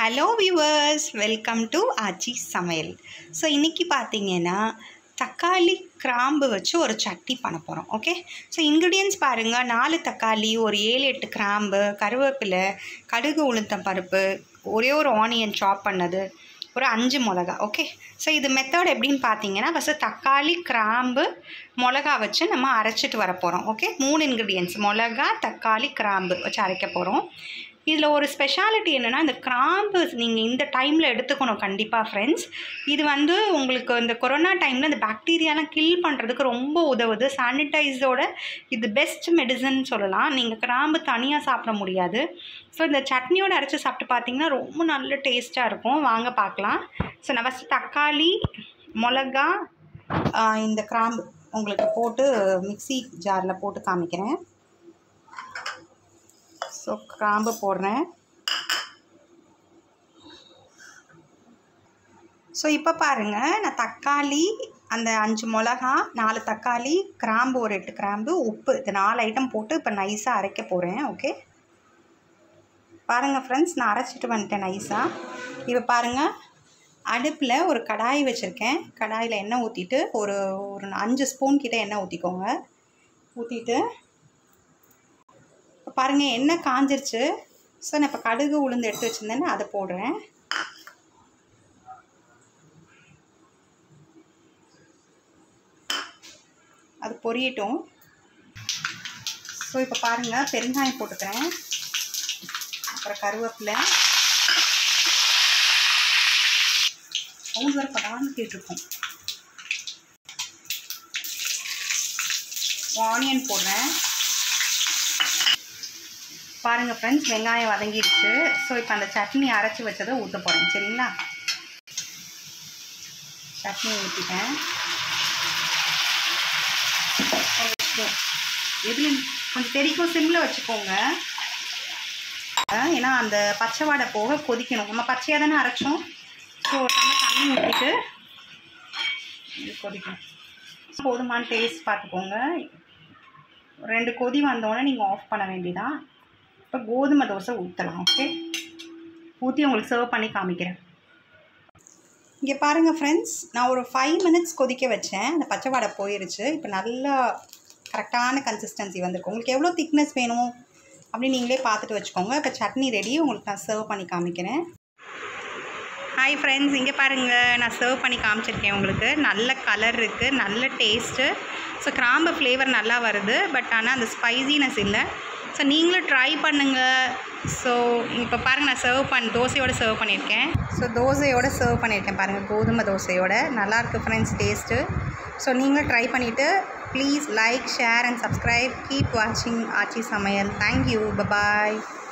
hello viewers welcome to Aachi Samayal so இன்றைக்கி பார்த்தீங்கன்னா தக்காளி கிராம்பு வச்சு ஒரு சட்னி பண்ண போகிறோம் ஓகே ஸோ இன்க்ரீடியன்ஸ் பாருங்கள் நாலு தக்காளி ஒரு ஏழு எட்டு கிராம்பு கருவேப்பிலை கடுகு உளுத்தம் பருப்பு ஒரே ஒரு ஆனியன் சாப் பண்ணது ஒரு அஞ்சு மிளகா ஓகே ஸோ இது மெத்தட் எப்படின்னு பார்த்தீங்கன்னா ஃபஸ்ட்டு தக்காளி கிராம்பு மிளகா வச்சு நம்ம அரைச்சிட்டு வர போகிறோம் ஓகே மூணு இன்க்ரீடியன்ஸ் மிளகா தக்காளி கிராம்பு வச்சு அரைக்க போகிறோம் இதில் ஒரு ஸ்பெஷாலிட்டி என்னென்னா இந்த கிராம்பு நீங்கள் இந்த டைமில் எடுத்துக்கணும் கண்டிப்பாக ஃப்ரெண்ட்ஸ் இது வந்து உங்களுக்கு இந்த கொரோனா டைமில் இந்த பாக்டீரியாலாம் கில் பண்ணுறதுக்கு ரொம்ப உதவுது சானிடைஸோட இது பெஸ்ட் மெடிசன் சொல்லலாம் நீங்கள் கிராம்பு தனியாக சாப்பிட முடியாது ஸோ இந்த சட்னியோட அரைச்சி சாப்பிட்டு பார்த்தீங்கன்னா ரொம்ப நல்ல டேஸ்ட்டாக இருக்கும் வாங்க பார்க்கலாம் ஸோ நான் ஃபஸ்ட்டு தக்காளி மிளகா ஆஹ் இந்த கிராம்பு உங்களுக்கு போட்டு மிக்ஸி ஜாரில் போட்டு காமிக்கிறேன் ஸோ கிராம்பு போடுறேன் ஸோ இப்போ பாருங்கள் நான் தக்காளி அந்த அஞ்சு மிளகா நாலு தக்காளி கிராம்பு ஒரு எட்டு கிராம்பு உப்பு இது நாலு ஐட்டம் போட்டு இப்போ நைஸாக அரைக்க போகிறேன் ஓகே பாருங்கள் ஃப்ரெண்ட்ஸ் நான் அரைச்சிட்டு வந்துட்டேன் நைஸாக இப்போ பாருங்கள் அடுப்பில் ஒரு கடாய் வச்சுருக்கேன் கடாயில் எண்ணெய் ஊற்றிட்டு ஒரு ஒரு அஞ்சு ஸ்பூன் கிட்ட எண்ணெய் ஊற்றிக்கோங்க ஊற்றிட்டு இப்போ பாருங்கள் எண்ணெய் காஞ்சிருச்சு ஸோ நான் இப்போ கடுகு உளுந்து எடுத்து வச்சுருந்தேன்னு அதை போடுறேன் அது பொரியட்டும் ஸோ இப்போ பாருங்கள் பெருங்காயம் போட்டுக்கிறேன் அப்புறம் கருவேப்பிலை சவுண்ட் படாமல் கேட்டிருக்கும் ஆனியன் போடுறேன் பாருங்கள் ஃப்ரெண்ட்ஸ் வெங்காயம் வதங்கிடுச்சு ஸோ இப்போ அந்த சட்னி அரைச்சி வச்சதை ஊற்ற போகிறேன் சரிங்களா சட்னி ஊற்றிட்டேன் எதில் கொஞ்சம் தெரிக்கும் சிம்மில் வச்சுக்கோங்க ஏன்னா அந்த பச்சை வாடை போக கொதிக்கணும் நம்ம பச்சையாக தானே அரைச்சோம் ஸோ நம்ம தண்ணி ஊற்றிட்டு இது கொதிக்கணும் போதுமான டேஸ்ட் பார்த்துக்கோங்க ரெண்டு கொதி வந்தோடனே நீங்கள் ஆஃப் பண்ண வேண்டியதான் இப்போ கோதுமை தோசை ஊற்றலாம் ஓகே ஊற்றி உங்களுக்கு சர்வ் பண்ணி காமிக்கிறேன் இங்கே பாருங்கள் ஃப்ரெண்ட்ஸ் நான் ஒரு ஃபைவ் மினிட்ஸ் கொதிக்க வச்சேன் அந்த பச்சை வாடை போயிருச்சு இப்போ நல்லா கரெக்டான கன்சிஸ்டன்சி வந்திருக்கு உங்களுக்கு எவ்வளோ திக்னஸ் வேணும் அப்படின்னு நீங்களே பார்த்துட்டு வச்சுக்கோங்க இப்போ சட்னி ரெடி உங்களுக்கு நான் சர்வ் பண்ணி காமிக்கிறேன் ஹாய் ஃப்ரெண்ட்ஸ் இங்கே பாருங்கள் நான் சர்வ் பண்ணி காமிச்சிருக்கேன் உங்களுக்கு நல்ல கலர் இருக்குது நல்ல டேஸ்ட்டு ஸோ கிராம்பு ஃப்ளேவர் நல்லா வருது பட் ஆனால் அந்த ஸ்பைசினஸ் இல்லை ஸோ நீங்களும் ட்ரை பண்ணுங்கள் ஸோ இப்போ பாருங்கள் நான் சர்வ் பண்ண தோசையோடு சர்வ் பண்ணியிருக்கேன் ஸோ தோசையோடு சர்வ் பண்ணியிருக்கேன் பாருங்கள் கோதுமை தோசையோட நல்லாயிருக்கு ஃப்ரெண்ட்ஸ் டேஸ்ட்டு ஸோ நீங்களும் ட்ரை பண்ணிவிட்டு please like share and subscribe keep வாட்சிங் ஆச்சி சமையல் தேங்க்யூ பபாய்